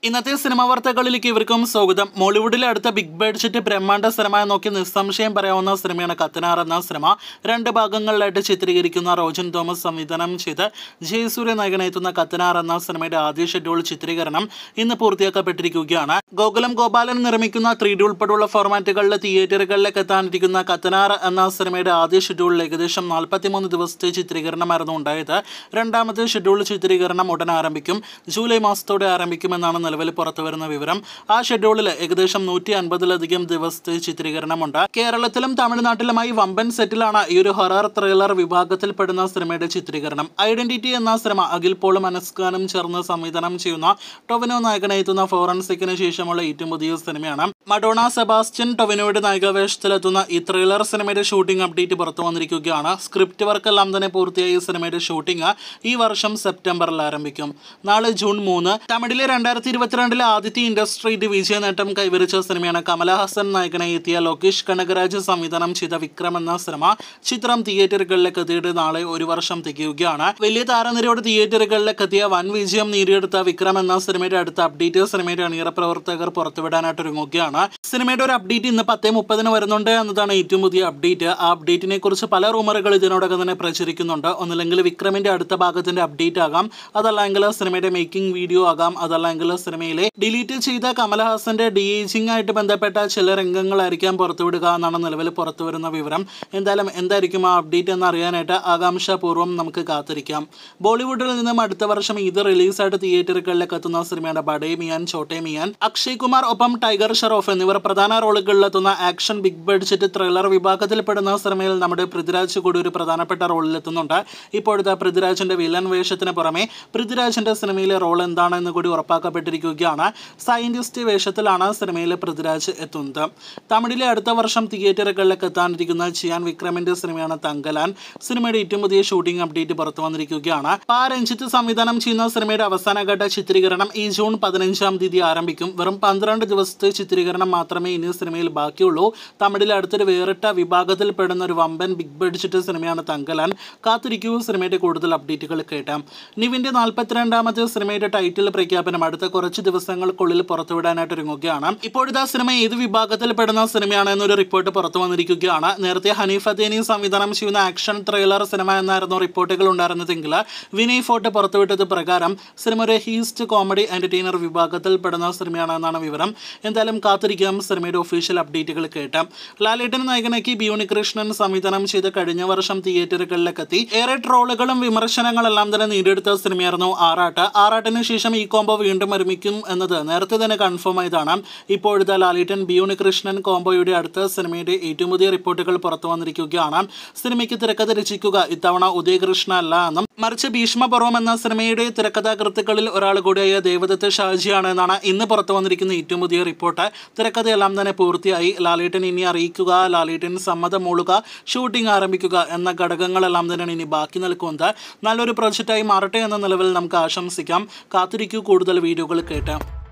ഇന്നത്തെ സിനിമാ വാർത്തകളിലേക്ക് ഇവർക്കും സ്വാഗതം മോളിവുഡിലെ അടുത്ത ബിഗ് ബഡ്ജറ്റ് ബ്രഹ്മാണ്ഡ സിനിമ നോക്കി നിസ്സംശയം പറയാവുന്ന സിനിമയാണ് കത്തനാർ എന്ന സിനിമ രണ്ട് ഭാഗങ്ങളിലായിട്ട് ചിത്രീകരിക്കുന്ന റോജൻ തോമസ് സംവിധാനം ചെയ്ത് ജയസൂര്യ നായകനെത്തുന്ന കത്തനാർ എന്ന സിനിമയുടെ ആദ്യ ഷെഡ്യൂൾ ചിത്രീകരണം ഇന്ന് പൂർത്തിയാക്കപ്പെട്ടിരിക്കുകയാണ് ഗോകുലം ഗോപാലൻ നിർമ്മിക്കുന്ന ത്രീ ഡി ഉൾപ്പെടെയുള്ള ഫോർമാറ്റുകളിലെ തിയേറ്ററുകളിലേക്ക് എത്താനിരിക്കുന്ന കത്തനാർ എന്ന സിനിമയുടെ ആദ്യ ഷെഡ്യൂളിൽ ഏകദേശം നാൽപ്പത്തിമൂന്ന് ദിവസത്തെ ചിത്രീകരണമായിരുന്നു ഉണ്ടായത് രണ്ടാമത്തെ ഷെഡ്യൂൾ ചിത്രീകരണം ഉടൻ ആരംഭിക്കും ജൂലൈ മാസത്തോടെ ആരംഭിക്കുമെന്നാണ് നിലവിൽ പുറത്തുവരുന്ന വിവരം ആ ഷെഡ്യൂളിൽ ഏകദേശം നൂറ്റി അൻപതിലധികം ദിവസത്തെ ചിത്രീകരണമുണ്ട് കേരളത്തിലും തമിഴ്നാട്ടിലുമായി വമ്പൻ സെറ്റിലാണ് ഈ ഒരു ഹൊറർ ത്രില്ലർ വിഭാഗത്തിൽപ്പെടുന്ന സിനിമയുടെ ചിത്രീകരണം ഐഡന്റിറ്റി എന്ന സിനിമ അഖിൽ പോളും അനസ്കാനും ചേർന്ന് സംവിധാനം ചെയ്യുന്ന ടൊവിനോ നായകനെത്തുന്ന ഫോറൻസിക്കിന് ശേഷമുള്ള ഏറ്റവും പുതിയ സിനിമയാണ് മഡോണ സെബാസ്റ്റ്യൻ ടൊവിനോയുടെ നായികാവേഷത്തിലെത്തുന്ന ഈ ത്രില്ലർ സിനിമയുടെ ഷൂട്ടിംഗ് അപ്ഡേറ്റ് പുറത്തു വന്നിരിക്കുകയാണ് സ്ക്രിപ്റ്റ് വർക്കെല്ലാം തന്നെ പൂർത്തിയായ ഈ സിനിമയുടെ ഷൂട്ടിംഗ് ഈ വർഷം സെപ്റ്റംബറിൽ ആരംഭിക്കും നാളെ ജൂൺ മൂന്ന് തമിഴിലെ രണ്ടായിരത്തി ഇരുപത്തിരണ്ടിലെ ആദ്യത്തെ ഇൻഡസ്ട്രി വിജയ നേട്ടം കൈവരിച്ച സിനിമയാണ് കമലഹാസൻ നായകനെ എത്തിയ ലോകേഷ് കനകരാജ് സംവിധാനം ചെയ്ത വിക്രം എന്ന സിനിമ ചിത്രം തിയേറ്ററുകളിലേക്ക് എത്തിയിട്ട് നാളെ ഒരു വർഷം തികയുകയാണ് വലിയ താരനിരയോട് തിയേറ്ററുകളിലേക്ക് എത്തിയ വൻ വിജയം നേടിയെടുത്ത വിക്രം എന്ന സിനിമയുടെ അടുത്ത അപ്ഡേറ്റ് സിനിമയുടെ അണിയറ പ്രവർത്തകർ പുറത്തുവിടാനായിട്ട് ഒരുങ്ങുകയാണ് സിനിമയുടെ ഒരു അപ്ഡേറ്റ് ഇന്ന് പത്തേ മുപ്പതിന് വരുന്നുണ്ട് എന്നതാണ് ഏറ്റവും പുതിയ അപ്ഡേറ്റ് ആ അപ്ഡേറ്റിനെ കുറിച്ച് പല റൂമറുകൾ ഇതിനോടകം തന്നെ പ്രചരിക്കുന്നുണ്ട് ഒന്നില്ലെങ്കിൽ വിക്രമിന്റെ അടുത്ത ഭാഗത്തിന്റെ അപ്ഡേറ്റ് ആകാം അതല്ലെങ്കിൽ സിനിമയുടെ മേക്കിംഗ് വീഡിയോ ആകാം അതല്ലെങ്കിൽ സിനിമയിലെ ഡിലീറ്റ് ചെയ്ത കമലഹാസന്റെ ഡി ഏജിംഗ് ആയിട്ട് ബന്ധപ്പെട്ട ചില രംഗങ്ങളായിരിക്കാം പുറത്തുവിടുക എന്നാണ് നിലവിൽ പുറത്തുവരുന്ന വിവരം എന്തായാലും എന്തായിരിക്കും ആ അപ്ഡേറ്റ് എന്ന് അറിയാനായിട്ട് ആകാംക്ഷാപൂർവ്വം നമുക്ക് കാത്തിരിക്കാം ബോളിവുഡിൽ നിന്നും അടുത്ത വർഷം ഇത് റിലീസായിട്ട് തിയേറ്ററുകളിലേക്ക് എത്തുന്ന സിനിമയാണ് ബഡേ മിയാൻ ചോട്ടെ മിയാൻ അക്ഷയ് കുമാർ ഒപ്പം ടൈഗർ ഷറോഫ് എന്നിവർ പ്രധാന റോളുകളിലെത്തുന്ന ആക്ഷൻ ബിഗ് ബഡ്ജറ്റ് ത്രില്ലർ വിഭാഗത്തിൽപ്പെടുന്ന സിനിമയിൽ നമ്മുടെ പൃഥ്വിരാജ് കൂടി ഒരു പ്രധാനപ്പെട്ട റോളിലെത്തുന്നുണ്ട് ഇപ്പോഴത്തെ പൃഥ്വിരാജിന്റെ വില്ലൻ വേഷത്തിന് പുറമെ പൃഥ്വിരാജിന്റെ സിനിമയിലെ റോൾ എന്താണെന്ന് കൂടി ഉറപ്പാക്കപ്പെട്ടിരിക്കുകയാണ് സയന്റിസ്റ്റ് വേഷത്തിലാണ് സിനിമയിലെ പൃഥ്വിരാജ് എത്തുന്നത് തമിഴിലെ അടുത്ത വർഷം തിയേറ്ററുകളിലേക്ക് എത്താനിരിക്കുന്ന ചിയാൻ വിക്രമിന്റെ സിനിമയാണ് തങ്കലാൻ സിനിമയുടെ ഏറ്റവും പുതിയ ഷൂട്ടിംഗ് അപ്ഡേറ്റ് പുറത്തു വന്നിരിക്കുകയാണ് പാ രഞ്ജിത്ത് സംവിധാനം ചെയ്യുന്ന സിനിമയുടെ അവസാനഘട്ട ചിത്രീകരണം ഈ ജൂൺ പതിനഞ്ചാം തീയതി ആരംഭിക്കും വെറും പന്ത്രണ്ട് ദിവസത്തെ ചിത്രീകരണം മാത്രമേ ഇനി സിനിമയിൽ ബാക്കിയുള്ളൂ തമിഴിലെ അടുത്തൊരു വേറിട്ട വിഭാഗത്തിൽപ്പെടുന്ന ഒരു വമ്പൻ ബിഗ് ബഡ്ജറ്റ് സിനിമയാണ് തങ്കലാൻ കാത്തിരിക്കൂ സിനിമയുടെ കൂടുതൽ അപ്ഡേറ്റുകൾ കേട്ടാം നിവിന്റെ നാൽപ്പത്തിരണ്ടാമത്തെ സിനിമയുടെ ടൈറ്റിൽ പ്രഖ്യാപനം അടുത്ത കുറച്ച് ദിവസങ്ങൾക്കുള്ളിൽ പുറത്തുവിടാനായിട്ട് ഒരുങ്ങുകയാണ് ഇപ്പോഴത്തെ സിനിമ ഏത് വിഭാഗത്തിൽപ്പെടുന്ന സിനിമയാണ് എന്നൊരു റിപ്പോർട്ട് പുറത്തു വന്നിരിക്കുകയാണ് നേരത്തെ ഹനീഫ് അദേനി സംവിധാനം ചെയ്യുന്ന ആക്ഷൻ ത്രില്ലർ സിനിമ എന്നായിരുന്നു റിപ്പോർട്ടുകൾ ഉണ്ടായിരുന്നതെങ്കിൽ വിനയ് ഫോർട്ട് പുറത്തുവിട്ടത് പ്രകാരം സിനിമ ഒരു ഹീസ്റ്റ് കോമഡി എന്റർടൈനർ വിഭാഗത്തിൽപ്പെടുന്ന സിനിമയാണ് എന്നാണ് വിവരം എന്തായാലും കാത്തിരിക്കാം സിനിമയുടെ ഒഫീഷ്യൽ അപ്ഡേറ്റുകൾ കേട്ടാം ലാലേട്ടൻ നായകനാക്കി ബി ഉണ്ണികൃഷ്ണൻ സംവിധാനം ചെയ്ത് കഴിഞ്ഞ വർഷം തിയേറ്ററുകളിലേക്ക് എത്തി ഏറെ ട്രോളുകളും വിമർശനങ്ങളെല്ലാം തന്നെ നേടിയെടുത്ത സിനിമയായിരുന്നു ആറാട്ട് ആറാട്ടിന് ശേഷം ഈ കോംബോ വീണ്ടും ഒരുമിക്കും എന്നത് നേരത്തെ തന്നെ കൺഫേം ആയതാണ് ഇപ്പോഴത്തെ ലാലേട്ടൻ ബി ഉണ്ണികൃഷ്ണൻ കോംബോയുടെ അടുത്ത സിനിമയുടെ ഏറ്റവും പുതിയ റിപ്പോർട്ടുകൾ പുറത്തു വന്നിരിക്കുകയാണ് സിനിമയ്ക്ക് തിരക്കഥ രചിക്കുക ഇത്തവണ ഉദയകൃഷ്ണ അല്ല എന്നും മറിച്ച് ഭീഷ്മപർവം എന്ന സിനിമയുടെ തിരക്കഥാകൃത്തുക്കളിൽ ഒരാൾ കൂടിയായ ദേവദത്ത് ഷാജിയാണ് എന്നാണ് ഇന്ന് പുറത്തു വന്നിരിക്കുന്ന ഏറ്റവും പുതിയ റിപ്പോർട്ട് തിരക്കഥയെല്ലാം തന്നെ പൂർത്തിയായി ലാലേട്ടൻ ഇനി അറിയിക്കുക ലാലേട്ടൻ സമ്മതം മൂളുക ഷൂട്ടിംഗ് ആരംഭിക്കുക എന്ന ഘടകങ്ങളെല്ലാം തന്നെയാണ് ഇനി ബാക്കി നിൽക്കുന്നത് നല്ലൊരു പ്രൊജക്റ്റായി മാറട്ടെ എന്ന നിലവിൽ നമുക്ക് ആശംസിക്കാം കാത്തിരിക്കൂ കൂടുതൽ വീഡിയോകൾ കേട്ട്